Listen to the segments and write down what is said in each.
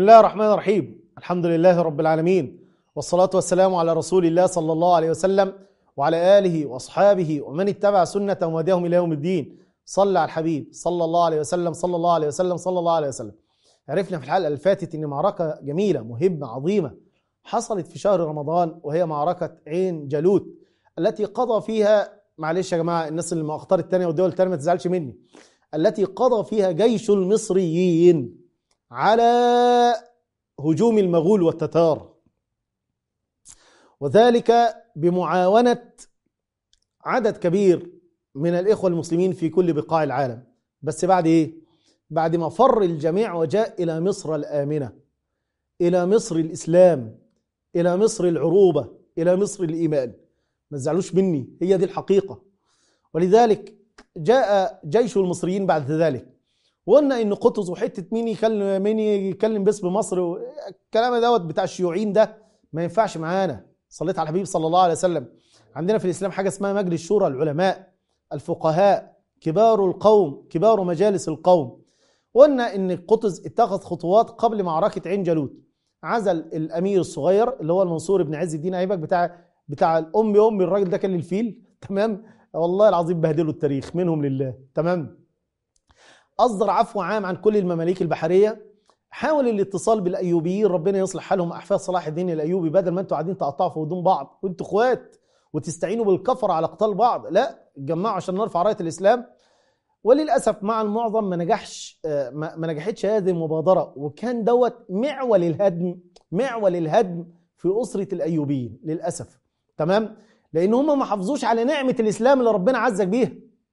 الله الرحمن الرحيم الحمد لله رب العالمين والصلاة والسلام على رسول الله صلى الله عليه وسلم وعلى آله وأصحابه ومن اتبع سنة وهداهم إلى يوم الدين صلى على الحبيب صلى الله عليه وسلم صلى الله عليه وسلم صلى الله عليه وسلم عرفنا في الحلقة اللي فاتت إن معركة جميلة مهمة عظيمة حصلت في شهر رمضان وهي معركة عين جالوت التي قضى فيها معلش يا جماعة الناس اللي من التانية التانية والدول التانية ما تزعلش مني التي قضى فيها جيش المصريين على هجوم المغول والتتار وذلك بمعاونة عدد كبير من الإخوة المسلمين في كل بقاع العالم بس بعد إيه؟ بعد ما فر الجميع وجاء إلى مصر الآمنة إلى مصر الإسلام إلى مصر العروبة إلى مصر الإيمان ما تزعلوش مني هي دي الحقيقة ولذلك جاء جيش المصريين بعد ذلك وقلنا ان قطز وحته مين يكلم مين يتكلم باسم مصر الكلام دوت بتاع الشيوعيين ده ما ينفعش معانا صليت على الحبيب صلى الله عليه وسلم عندنا في الاسلام حاجه اسمها مجلس شورى العلماء الفقهاء كبار القوم كبار مجالس القوم قلنا ان قطز اتخذ خطوات قبل معركه عين جالوت عزل الامير الصغير اللي هو المنصور بن عز الدين ايبك بتاع بتاع الام ام الراجل ده كان للفيل تمام والله العظيم بهدلوا التاريخ منهم لله تمام أصدر عفو عام عن كل المماليك البحرية حاول الاتصال بالأيوبيين ربنا يصلح حالهم أحفاد صلاح الدين الأيوبي بدل ما أنتوا قاعدين تقطعوا في هدوم بعض وأنتوا إخوات وتستعينوا بالكفر على قتال بعض لا اتجمعوا عشان نرفع راية الإسلام وللأسف مع المعظم ما نجحش ما نجحتش هذه المبادرة وكان دوت معول الهدم معول الهدم في أسرة الأيوبيين للأسف تمام لأن هم ما حافظوش على نعمة الإسلام اللي ربنا عزك بيها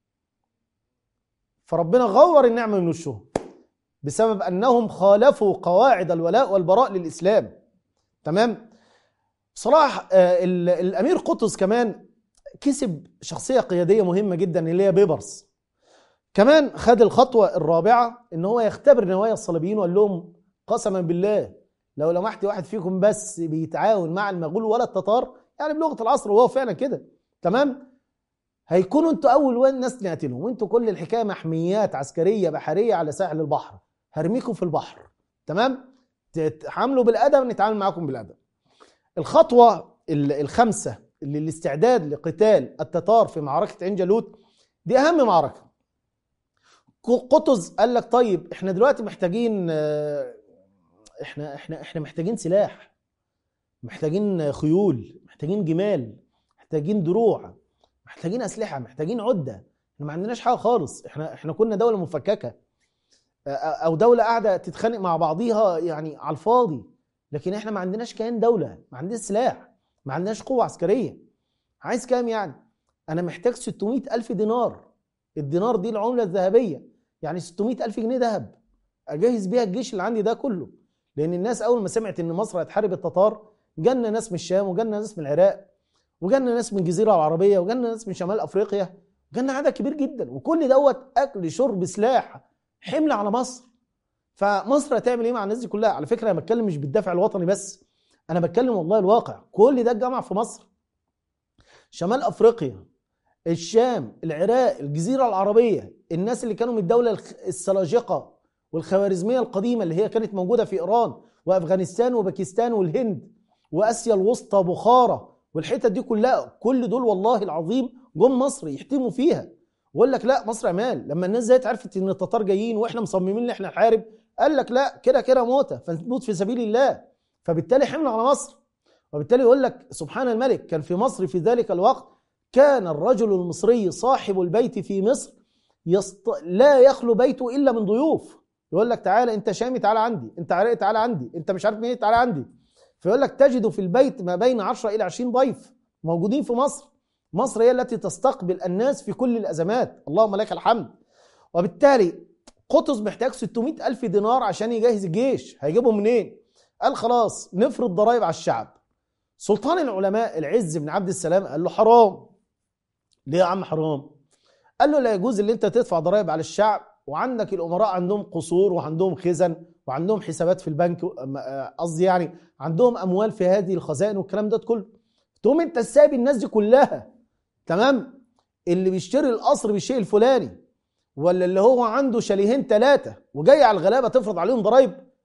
فربنا غور النعمة من وشهم بسبب أنهم خالفوا قواعد الولاء والبراء للإسلام تمام صلاح الأمير قطز كمان كسب شخصية قيادية مهمة جدا اللي هي بيبرس كمان خد الخطوة الرابعة ان هو يختبر نوايا الصليبيين وقال لهم قسما بالله لو لمحت واحد فيكم بس بيتعاون مع المغول ولا التتار يعني بلغة العصر وهو فعلا كده تمام هيكونوا انتوا اول ناس نقتلهم وانتوا كل الحكايه محميات عسكريه بحريه على ساحل البحر هرميكم في البحر تمام تتعاملوا بالادب نتعامل معاكم بالادب الخطوه الخامسه اللي الاستعداد لقتال التتار في معركه عين جالوت دي اهم معركه قطز قال لك طيب احنا دلوقتي محتاجين احنا احنا احنا محتاجين سلاح محتاجين خيول محتاجين جمال محتاجين دروع محتاجين اسلحه محتاجين عده احنا ما عندناش حاجه خالص احنا احنا كنا دوله مفككه او دوله قاعده تتخانق مع بعضيها يعني على الفاضي لكن احنا ما عندناش كيان دوله ما عندناش سلاح ما عندناش قوه عسكريه عايز كام يعني انا محتاج 600 الف دينار الدينار دي العمله الذهبيه يعني 600 الف جنيه ذهب اجهز بيها الجيش اللي عندي ده كله لان الناس اول ما سمعت ان مصر هتحارب التتار جالنا ناس من الشام وجالنا ناس من العراق وجالنا ناس من الجزيره العربيه وجالنا ناس من شمال افريقيا وجالنا عدد كبير جدا وكل دوت اكل شرب سلاح حمل على مصر فمصر هتعمل ايه مع الناس دي كلها على فكره انا بتكلم مش بالدافع الوطني بس انا بتكلم والله الواقع كل ده اتجمع في مصر شمال افريقيا الشام العراق الجزيره العربيه الناس اللي كانوا من الدوله السلاجقه والخوارزميه القديمه اللي هي كانت موجوده في ايران وافغانستان وباكستان والهند واسيا الوسطى بخارى والحتت دي كلها كل دول والله العظيم جم مصر يحتموا فيها ويقول لك لا مصر امان لما الناس زي عرفت ان التتار جايين واحنا مصممين ان احنا نحارب قال لك لا كده كده موتة فنموت في سبيل الله فبالتالي حمل على مصر وبالتالي يقول لك سبحان الملك كان في مصر في ذلك الوقت كان الرجل المصري صاحب البيت في مصر يست... لا يخلو بيته الا من ضيوف يقول لك تعالى انت شامي تعالى عندي انت عراقي تعالى عندي انت مش عارف مين تعالى عندي فيقول لك تجد في البيت ما بين 10 الى 20 ضيف موجودين في مصر مصر هي التي تستقبل الناس في كل الازمات اللهم لك الحمد وبالتالي قطز محتاج 600 ألف دينار عشان يجهز الجيش هيجيبهم منين قال خلاص نفرض ضرائب على الشعب سلطان العلماء العز بن عبد السلام قال له حرام ليه يا عم حرام قال له لا يجوز اللي انت تدفع ضرائب على الشعب وعندك الامراء عندهم قصور وعندهم خزن وعندهم حسابات في البنك قصدي يعني عندهم اموال في هذه الخزائن والكلام ده كله تقوم انت سايب الناس دي كلها تمام اللي بيشتري القصر بالشيء الفلاني ولا اللي هو عنده شاليهين ثلاثه وجاي على الغلابه تفرض عليهم ضرائب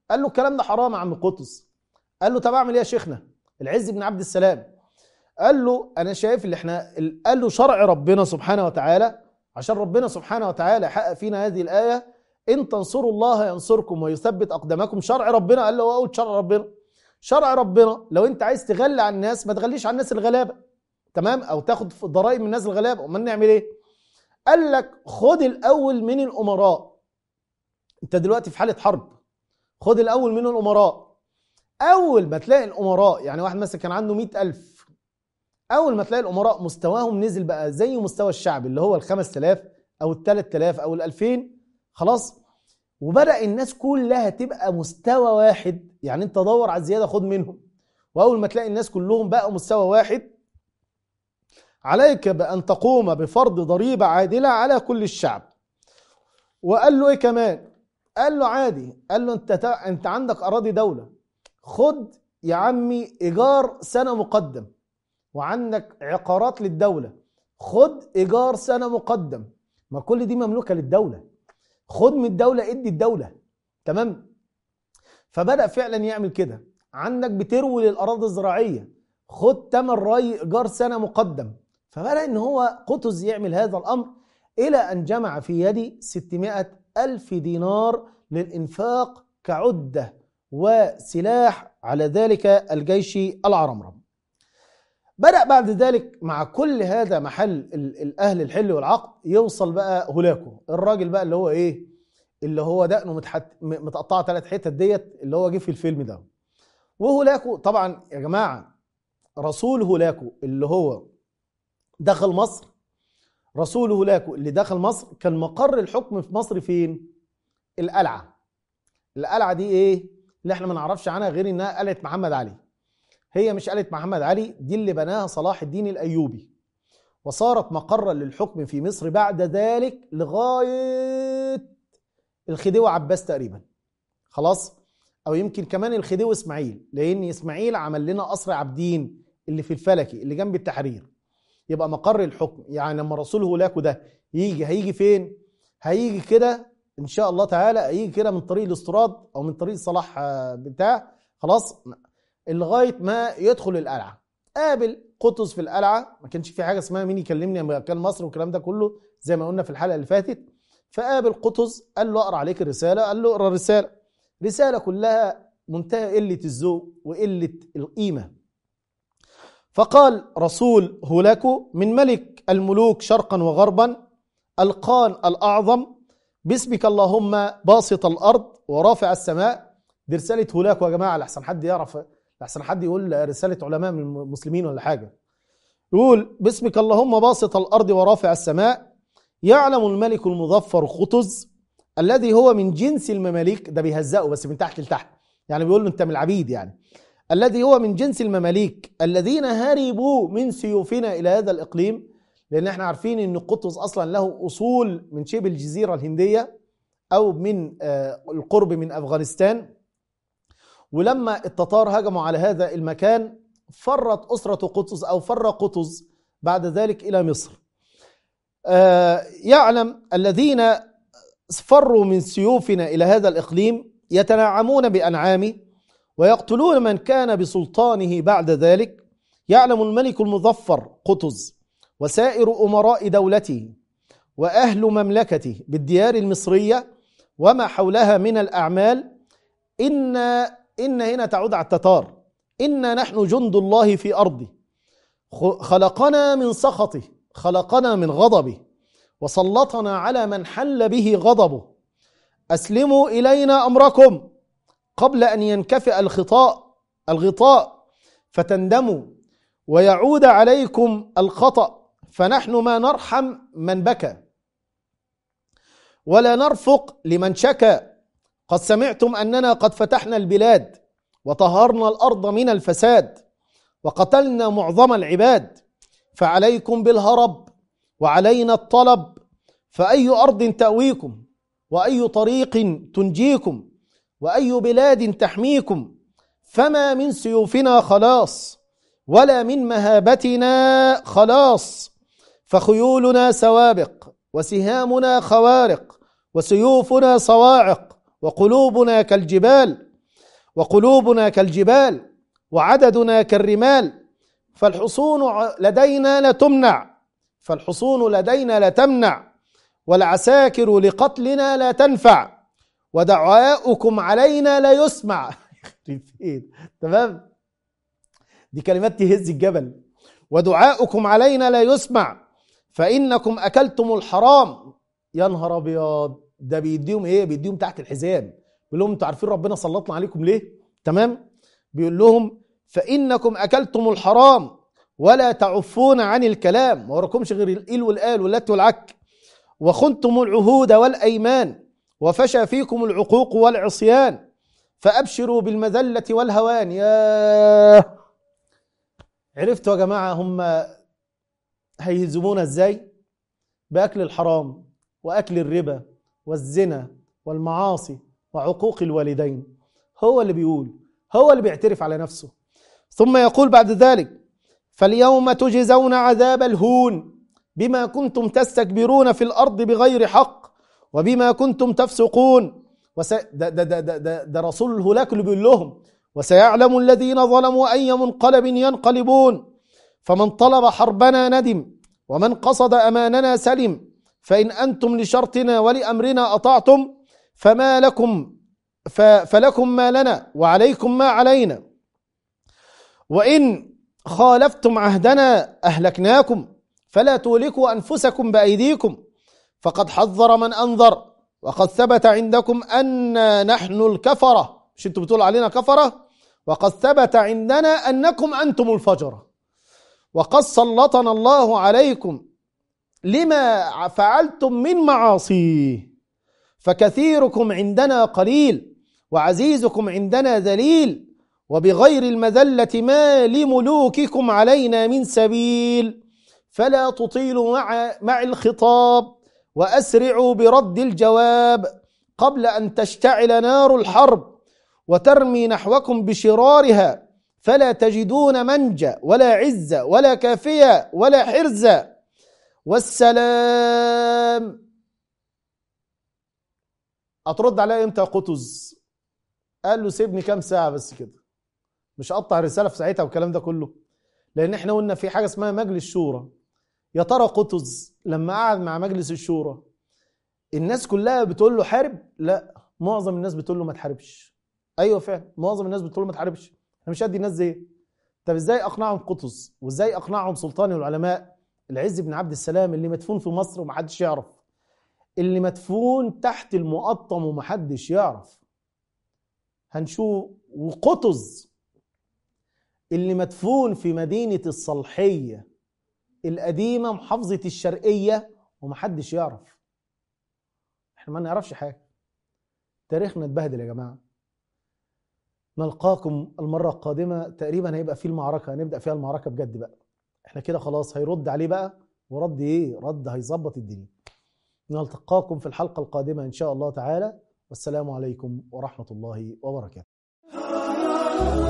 قال له الكلام ده حرام يا عم قطز قال له طب اعمل ايه يا شيخنا العز بن عبد السلام قال له انا شايف اللي احنا قال له شرع ربنا سبحانه وتعالى عشان ربنا سبحانه وتعالى حقق فينا هذه الايه ان تنصروا الله ينصركم ويثبت اقدامكم شرع ربنا قال له هو اقول شرع ربنا شرع ربنا لو انت عايز تغلي على الناس ما تغليش على الناس الغلابه تمام او تاخد ضرائب من الناس الغلابه امال نعمل ايه قال لك خد الاول من الامراء انت دلوقتي في حاله حرب خد الاول من الامراء اول ما تلاقي الامراء يعني واحد مثلا كان عنده مئة ألف اول ما تلاقي الامراء مستواهم نزل بقى زي مستوى الشعب اللي هو ال 5000 او ال 3000 او ال 2000 خلاص وبدا الناس كلها تبقى مستوى واحد يعني انت دور على الزياده خد منهم واول ما تلاقي الناس كلهم بقوا مستوى واحد عليك بان تقوم بفرض ضريبه عادله على كل الشعب وقال له ايه كمان قال له عادي قال له انت انت عندك اراضي دوله خد يا عمي ايجار سنه مقدم وعندك عقارات للدوله خد ايجار سنه مقدم ما كل دي مملوكه للدوله خد من الدوله ادي الدوله تمام فبدا فعلا يعمل كده عندك بتروي للاراضي الزراعيه خد تمن ري ايجار سنه مقدم فبدا ان هو قطز يعمل هذا الامر الى ان جمع في يدي 600 الف دينار للانفاق كعده وسلاح على ذلك الجيش العرمرم بدأ بعد ذلك مع كل هذا محل الأهل الحل والعقد يوصل بقى هولاكو الراجل بقى اللي هو إيه اللي هو دقنه متحت... متقطعه ثلاث حتت ديت اللي هو جه في الفيلم ده وهولاكو طبعا يا جماعه رسول هولاكو اللي هو دخل مصر رسول هولاكو اللي دخل مصر كان مقر الحكم في مصر فين؟ القلعه القلعه دي ايه؟ اللي احنا ما نعرفش عنها غير انها قلعه محمد علي هي مش قلعه محمد علي دي اللي بناها صلاح الدين الايوبي وصارت مقرا للحكم في مصر بعد ذلك لغايه الخديوي عباس تقريبا خلاص او يمكن كمان الخديوي اسماعيل لان اسماعيل عمل لنا قصر عابدين اللي في الفلكي اللي جنب التحرير يبقى مقر الحكم يعني لما رسول هولاكو ده يجي هيجي فين هيجي كده ان شاء الله تعالى هيجي كده من طريق الاستراد او من طريق صلاح بتاع خلاص لغايه ما يدخل القلعه قابل قطز في القلعه ما كانش في حاجه اسمها مين يكلمني لما كان مصر والكلام ده كله زي ما قلنا في الحلقه اللي فاتت فقابل قطز قال له اقرا عليك الرساله قال له اقرا الرساله رساله كلها منتهى قله الذوق وقله القيمه فقال رسول هولاكو من ملك الملوك شرقا وغربا القان الاعظم باسمك اللهم باسط الارض ورافع السماء دي رساله هولاكو يا جماعه لحسن حد يعرف لحسن حد يقول رساله علماء من المسلمين ولا حاجه يقول باسمك اللهم باسط الارض ورافع السماء يعلم الملك المظفر قطز الذي هو من جنس المماليك ده بيهزقه بس من تحت لتحت يعني بيقول له انت من العبيد يعني الذي هو من جنس المماليك الذين هربوا من سيوفنا الى هذا الاقليم لان احنا عارفين ان قطز اصلا له اصول من شبه الجزيره الهنديه او من القرب من افغانستان ولما التتار هجموا على هذا المكان فرت اسره قطز او فر قطز بعد ذلك الى مصر يعلم الذين فروا من سيوفنا الى هذا الاقليم يتنعمون بانعامه ويقتلون من كان بسلطانه بعد ذلك يعلم الملك المظفر قطز وسائر امراء دولته واهل مملكته بالديار المصريه وما حولها من الاعمال ان ان هنا تعود على التتار انا نحن جند الله في ارضه خلقنا من سخطه خلقنا من غضبه وسلطنا على من حل به غضبه اسلموا الينا امركم قبل ان ينكفئ الخطاء الغطاء فتندموا ويعود عليكم الخطا فنحن ما نرحم من بكى ولا نرفق لمن شكى قد سمعتم اننا قد فتحنا البلاد وطهرنا الارض من الفساد وقتلنا معظم العباد فعليكم بالهرب وعلينا الطلب فاي ارض تاويكم واي طريق تنجيكم واي بلاد تحميكم فما من سيوفنا خلاص ولا من مهابتنا خلاص فخيولنا سوابق وسهامنا خوارق وسيوفنا صواعق وقلوبنا كالجبال وقلوبنا كالجبال وعددنا كالرمال فالحصون ع- لدينا لتمنع فالحصون لدينا لتمنع والعساكر لقتلنا لا تنفع ودعاؤكم علينا لا يسمع يخرب بيت. تمام دي كلمات تهز الجبل ودعاؤكم علينا لا يسمع فإنكم أكلتم الحرام يا نهار أبيض ده بيديهم إيه بيديهم تحت الحزام بيقول لهم أنتوا عارفين ربنا سلطنا عليكم ليه تمام بيقول لهم فإنكم أكلتم الحرام ولا تعفون عن الكلام ما وراكمش غير الإل والآل واللات والعك وخنتم العهود والأيمان وفشى فيكم العقوق والعصيان فأبشروا بالمذلة والهوان يا عرفتوا يا جماعة هم هيهزمونا ازاي بأكل الحرام وأكل الربا والزنا والمعاصي وعقوق الوالدين هو اللي بيقول هو اللي بيعترف على نفسه ثم يقول بعد ذلك فاليوم تجزون عذاب الهون بما كنتم تستكبرون في الأرض بغير حق وبما كنتم تفسقون وس... ده, ده, ده, ده, ده, ده رسول الهلاك اللي بيقول لهم وسيعلم الذين ظلموا أي منقلب ينقلبون فمن طلب حربنا ندم ومن قصد أماننا سلم فإن أنتم لشرطنا ولأمرنا أطعتم فما لكم ف... فلكم ما لنا وعليكم ما علينا وإن خالفتم عهدنا أهلكناكم فلا تهلكوا أنفسكم بأيديكم فقد حذر من أنذر وقد ثبت عندكم أن نحن الكفرة مش انتوا بتقولوا علينا كفرة وقد ثبت عندنا أنكم أنتم الفجرة وقد سلطنا الله عليكم لما فعلتم من معاصيه فكثيركم عندنا قليل وعزيزكم عندنا ذليل وبغير المذلة ما لملوككم علينا من سبيل فلا تطيلوا مع, مع الخطاب وأسرعوا برد الجواب قبل أن تشتعل نار الحرب وترمي نحوكم بشرارها فلا تجدون منجا ولا عزة ولا كافية ولا حرزة والسلام هترد عليا امتى يا قطز قال له سيبني كام ساعة بس كده مش اقطع الرسالة في ساعتها والكلام ده كله لان احنا قلنا في حاجة اسمها مجلس شورى يا ترى قطز لما قعد مع مجلس الشورى الناس كلها بتقول له حارب لا معظم الناس بتقول له ما تحاربش ايوه فعلا معظم الناس بتقول له ما تحاربش احنا مش قد الناس زي طب ازاي اقنعهم قطز وازاي اقنعهم سلطان العلماء العز بن عبد السلام اللي مدفون في مصر ومحدش يعرف اللي مدفون تحت المقطم ومحدش يعرف هنشوف وقطز اللي مدفون في مدينة الصلحية القديمة محافظة الشرقية ومحدش يعرف احنا ما نعرفش حاجة تاريخنا اتبهدل يا جماعة نلقاكم المرة القادمة تقريبا هيبقى في المعركة هنبدأ فيها المعركة بجد بقى احنا كده خلاص هيرد عليه بقى ورد ايه رد هيظبط الدنيا نلتقاكم في الحلقة القادمة إن شاء الله تعالى والسلام عليكم ورحمة الله وبركاته